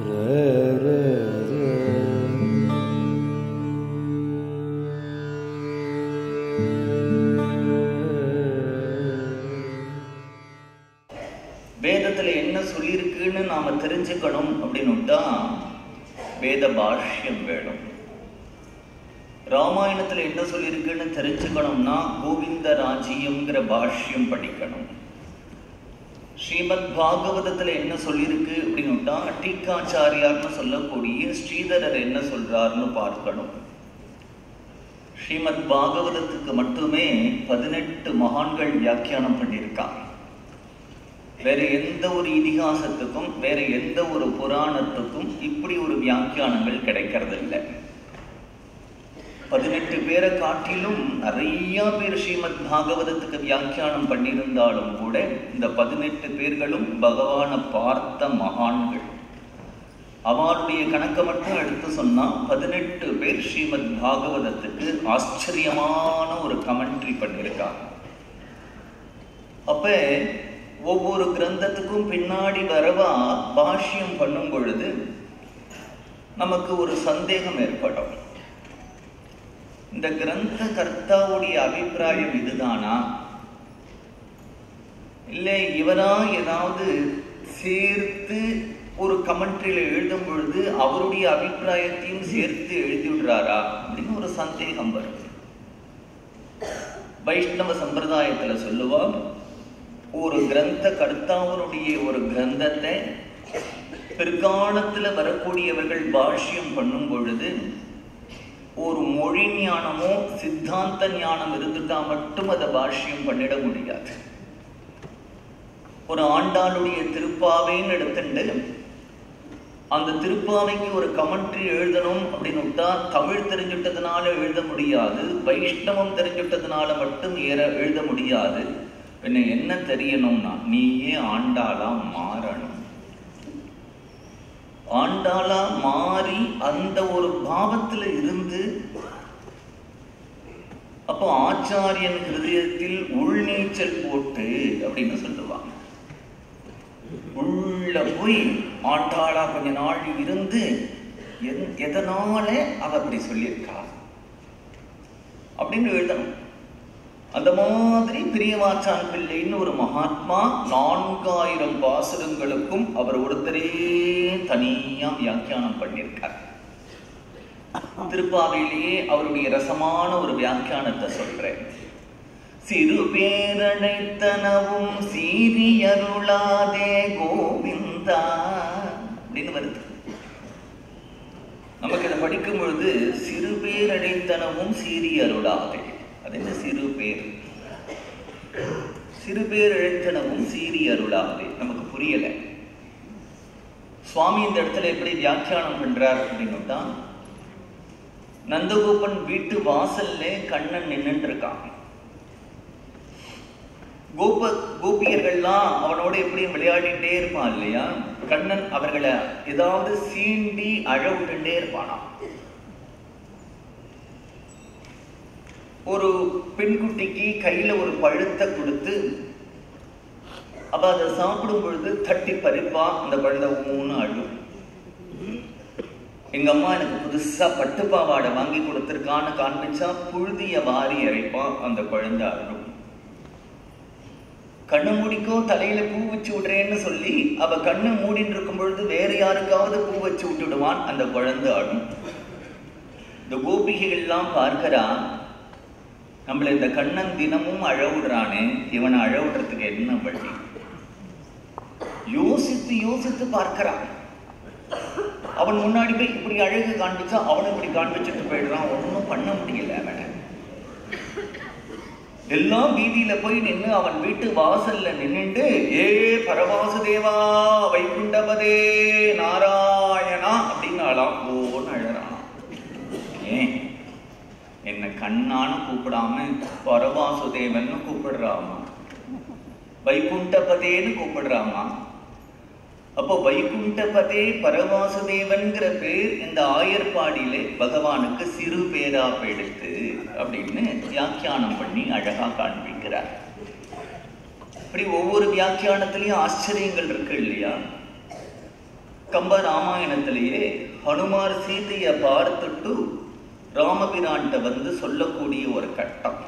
வேதத்துல என்ன சொல்லியிருக்குன்னு நாம தெரிஞ்சுக்கணும் அப்படின்னுட்டா வேத பாஷ்யம் வேணும் ராமாயணத்துல என்ன சொல்லியிருக்குன்னு தெரிஞ்சுக்கணும்னா கோவிந்த ராஜ்யம்ங்கிற பாஷ்யம் படிக்கணும் ஸ்ரீமத் பாகவதத்துல என்ன சொல்லியிருக்கு அப்படின்னுட்டா டீக்காச்சாரியார்னு சொல்லக்கூடிய ஸ்ரீதரர் என்ன சொல்றாருன்னு பார்க்கணும் ஸ்ரீமத் பாகவதத்துக்கு மட்டுமே பதினெட்டு மகான்கள் வியாக்கியானம் பண்ணியிருக்காங்க வேற எந்த ஒரு இதிகாசத்துக்கும் வேற எந்த ஒரு புராணத்துக்கும் இப்படி ஒரு வியாக்கியானங்கள் கிடைக்கிறது இல்லை பதினெட்டு பேரை காட்டிலும் நிறைய பேர் ஸ்ரீமத் பாகவதத்துக்கு வியாக்கியானம் பண்ணியிருந்தாலும் கூட இந்த பதினெட்டு பேர்களும் பகவானை பார்த்த மகான்கள் அவருடைய கணக்கை மட்டும் எடுத்து சொன்னா பதினெட்டு பேர் ஸ்ரீமத் பாகவதத்துக்கு ஆச்சரியமான ஒரு கமெண்ட்ரி பண்ணியிருக்காங்க அப்ப ஒவ்வொரு கிரந்தத்துக்கும் பின்னாடி வரவா பாஷ்யம் பண்ணும் பொழுது நமக்கு ஒரு சந்தேகம் ஏற்படும் இந்த கிரந்த கர்த்தாவுடைய அபிப்பிராயம் இதுதானா இல்லை இவரா ஏதாவது சேர்த்து ஒரு கமெண்ட்ரியில எழுதும் பொழுது அவருடைய அபிப்பிராயத்தையும் சேர்த்து எழுதி விடுறாரா அப்படின்னு ஒரு சந்தேகம் வருது வைஷ்ணவ சம்பிரதாயத்துல சொல்லுவா ஒரு கிரந்த கர்த்தாவனுடைய ஒரு கிரந்தத்தை பிற்காலத்துல வரக்கூடியவர்கள் பாஷ்யம் பண்ணும் பொழுது ஒரு மொழி ஞானமோ சித்தாந்த ஞானம் இருந்துட்டா மட்டும் அதை பாஷ்யம் பண்ணிட முடியாது ஒரு ஆண்டாளுடைய திருப்பாவைன்னு எடுத்துட்டு அந்த திருப்பாவைக்கு ஒரு கமெண்ட்ரி எழுதணும் அப்படின்னு விட்டா தமிழ் தெரிஞ்சுட்டதுனால எழுத முடியாது வைஷ்ணவம் தெரிஞ்சுட்டதுனால மட்டும் ஏற எழுத முடியாது பின்ன என்ன தெரியணும்னா நீயே ஆண்டாளா மாறணும் ஆண்டாளா மாறி அந்த ஒரு பாவத்துல இருந்து அப்போ ஆச்சாரியன் ஹிருதயத்தில் உள்நீச்சல் போட்டு அப்படின்னு சொல்லுவாங்க உள்ள போய் ஆண்டாளா கொஞ்ச நாள் இருந்து என்- எதனால அவ அப்படி சொல்லியிருக்கா அப்படின்னு எழுதணும் அந்த மாதிரி பிரியவாச்சான் பிள்ளைன்னு ஒரு மகாத்மா நான்காயிரம் பாசுரங்களுக்கும் அவர் ஒருத்தரே தனியா வியாக்கியானம் பண்ணியிருக்கார் திருப்பாவையிலேயே அவருடைய ரசமான ஒரு வியாக்கியானத்தை சொல்றேன் சிறு பேரழைத்தனவும் சீரியருளாதே கோவிந்தா அப்படின்னு வருது நமக்கு இதை படிக்கும் பொழுது சிறு பேரழைத்தனவும் சீரியருளாதே அது என்ன சிறு பேர் சிறு பேரழைத்தனவும் சீரியருளாதே நமக்கு புரியல சுவாமி இந்த இடத்துல எப்படி வியாக்கியானம் பண்றார் அப்படின்னுட்டா நந்தகோபன் வீட்டு வாசல்ல கண்ணன் நின்னுட்டு இருக்கான் கோப கோபியர்கள்லாம் அவனோட எப்படி விளையாடிட்டே இருப்பான் இல்லையா கண்ணன் அவர்களை ஏதாவது சீண்டி அழ விட்டுட்டே இருப்பானாம் ஒரு பெண்குட்டிக்கு கையில ஒரு பழத்தை கொடுத்து அப்ப அதை சாப்பிடும் பொழுது தட்டி பறிப்பா அந்த குழந்தை ஊன்னு அழும் எங்க அம்மா எனக்கு புதுசா பட்டு பாவாடை வாங்கி கொடுத்துருக்கான்னு காண்பிச்சா புழுதிய வாரி இறைப்பான் அந்த குழந்தை அழும் கண்ணு மூடிக்கோ தலையில பூ வச்சு விடுறேன்னு சொல்லி அவ கண்ணு மூடின்னு இருக்கும் பொழுது வேற யாருக்காவது பூ வச்சு விட்டுடுவான் அந்த குழந்தை அழும் இந்த கோபிகைகள்லாம் பார்க்கிறா நம்மள இந்த கண்ணன் தினமும் அழ விடுறானே இவனை அழ விடுறதுக்கு என்ன வழி யோசித்து யோசித்து பார்க்கிறான் அவன் முன்னாடி போய் இப்படி அழகு காண்பிச்சா அவனை இப்படி காண்பிச்சுட்டு போயிடுறான் ஒன்றும் பண்ண முடியல அவனை எல்லாம் வீதியில போய் நின்னு அவன் வீட்டு வாசல்ல நின்னுட்டு ஏ பரவாசுதேவா வைகுண்டபதே நாராயணா அப்படின்னு அழாம் ஓன்னு அழறானாம் ஏன் என்ன கண்ணான்னு கூப்பிடாம பரவாசுதேவன்னு கூப்பிடுறாமா வைகுண்டபதேன்னு கூப்பிடுறாமா அப்போ வைகுண்டபதே பரவாசுதேவன்கிற பேர் இந்த ஆயர்பாடியிலே பகவானுக்கு சிறு பேரா எடுத்து அப்படின்னு வியாக்கியானம் பண்ணி அழகா காண்பிக்கிறார் இப்படி ஒவ்வொரு வியாக்கியானத்திலையும் ஆச்சரியங்கள் இருக்கு இல்லையா கம்ப ராமாயணத்திலேயே ஹனுமார் சீதையை பார்த்துட்டு ராமபிரான்ட்ட வந்து சொல்லக்கூடிய ஒரு கட்டம்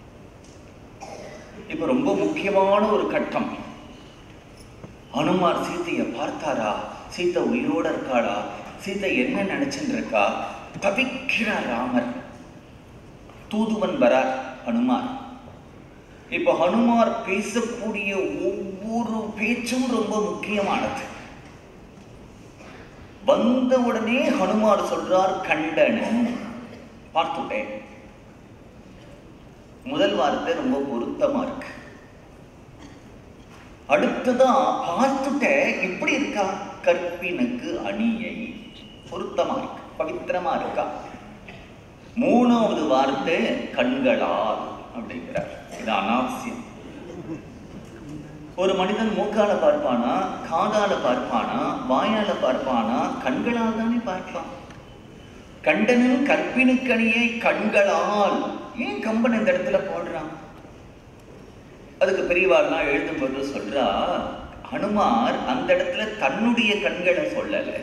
இப்ப ரொம்ப முக்கியமான ஒரு கட்டம் ஹனுமார் சீதையை பார்த்தாரா சீதை உயிரோட இருக்காளா சீதை என்ன நினைச்சுட்டு இருக்கா தவிக்கிறார் ராமர் தூதுவன் வரார் ஹனுமார் இப்ப ஹனுமார் பேசக்கூடிய ஒவ்வொரு பேச்சும் ரொம்ப முக்கியமானது வந்த உடனே ஹனுமார் சொல்றார் கண்டனன் பார்த்துட்டேன் முதல் வார்த்தை ரொம்ப பொருத்தமா இருக்கு அடுத்ததா பார்த்துட்ட எப்படி இருக்கா கற்பினுக்கு அணியை பொருத்தமா இருக்கு பவித்திரமா இருக்கா மூணாவது வார்த்தை கண்களால் அப்படிங்கிறார் இது அனாவசியம் ஒரு மனிதன் மூக்கால பார்ப்பானா காதால பார்ப்பானா வாயால பார்ப்பானா கண்களால் தானே பார்ப்பான் கண்டனின் கற்பினுக்கணியை கண்களால் ஏன் கம்பன் இந்த இடத்துல போடுறான் அதுக்கு பெரியவாள்லாம் எழுதும்போது சொல்றா ஹனுமார் அந்த இடத்துல தன்னுடைய கண்களை சொல்லல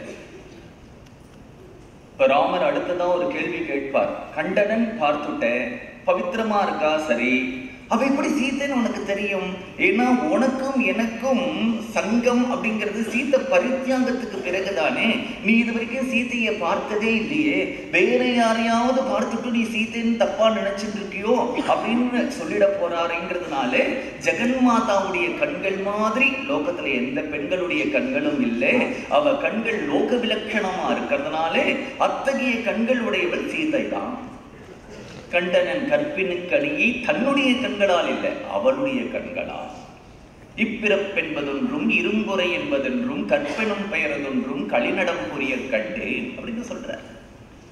இப்ப ராமர் அடுத்ததான் ஒரு கேள்வி கேட்பார் கண்டனன் பார்த்துட்ட பவித்திரமா இருக்கா சரி அவ எப்படி சீத்தைன்னு உனக்கு தெரியும் ஏன்னா உனக்கும் எனக்கும் சங்கம் அப்படிங்கிறது சீத்தை பரித்தியாகத்துக்கு பிறகுதானே நீ இது வரைக்கும் சீத்தையை பார்த்ததே இல்லையே வேற யாரையாவது பார்த்துட்டு நீ சீத்தைன்னு தப்பா நினைச்சிட்டு இருக்கியோ அப்படின்னு சொல்லிட போறாருங்கிறதுனால ஜெகன் மாதாவுடைய கண்கள் மாதிரி லோகத்துல எந்த பெண்களுடைய கண்களும் இல்லை அவ கண்கள் லோக விலட்சணமா இருக்கிறதுனால அத்தகைய கண்கள் உடையவள் சீதை தான் கண்டனன் கற்பினுக்கணியை தன்னுடைய கண்களால் இல்லை அவளுடைய கண்களால் இப்பிறப்பென்பதொன்றும் இரும்புரை என்பதென்றும் கற்பெனும் பெயரதொன்றும் களிநடம் புரிய கண்டேன் அப்படின்னு சொல்றார்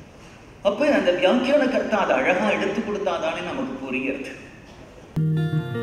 அப்ப அந்த வியாக்கியான கர்த்தா அதை அழகா எடுத்து கொடுத்தாதானே நமக்கு புரிகிறது